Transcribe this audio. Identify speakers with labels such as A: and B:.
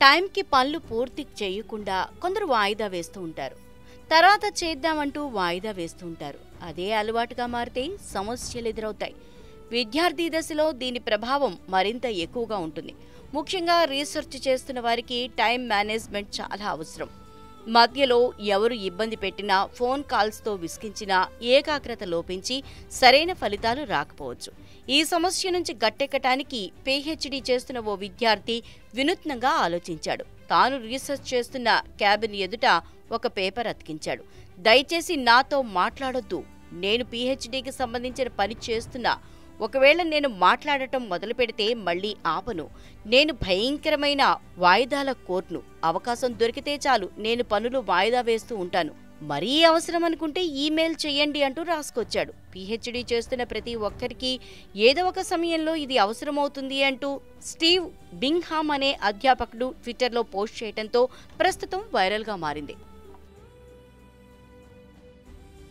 A: టైంకి పనులు పూర్తి చేయకుండా కొందరు వాయిదా వేస్తూ ఉంటారు తర్వాత చేద్దామంటూ వాయిదా వేస్తూ ఉంటారు అదే అలవాటుగా మారితే సమస్యలు ఎదురవుతాయి విద్యార్థి దశలో దీని ప్రభావం మరింత ఎక్కువగా ఉంటుంది ముఖ్యంగా రీసెర్చ్ చేస్తున్న వారికి టైం మేనేజ్మెంట్ చాలా అవసరం మధ్యలో ఎవరు ఇబ్బంది పెట్టినా ఫోన్ కాల్స్తో విసిగించినా ఏకాగ్రత లోపించి సరైన ఫలితాలు రాకపోవచ్చు ఈ సమస్య నుంచి గట్టెక్కటానికి పీహెచ్డీ చేస్తున్న ఓ విద్యార్థి వినూత్నంగా ఆలోచించాడు తాను రీసెర్చ్ చేస్తున్న క్యాబిన్ ఎదుట ఒక పేపర్ అతికించాడు దయచేసి నాతో మాట్లాడొద్దు నేను పీహెచ్డీకి సంబంధించిన పని చేస్తున్నా ఒకవేళ నేను మాట్లాడటం మొదలు పెడితే మళ్ళీ ఆపను నేను భయంకరమైన వాయిదాల కోర్టును అవకాశం దొరికితే చాలు నేను పనులు వాయిదా వేస్తూ ఉంటాను మరీ అవసరం అనుకుంటే ఈమెయిల్ చెయ్యండి అంటూ రాసుకొచ్చాడు పీహెచ్డీ చేస్తున్న ప్రతి ఒక్కరికి ఏదో ఒక సమయంలో ఇది అవసరమవుతుంది అంటూ స్టీవ్ బింగ్హామ్ అనే అధ్యాపకుడు ట్విట్టర్లో పోస్ట్ చేయడంతో ప్రస్తుతం వైరల్గా మారింది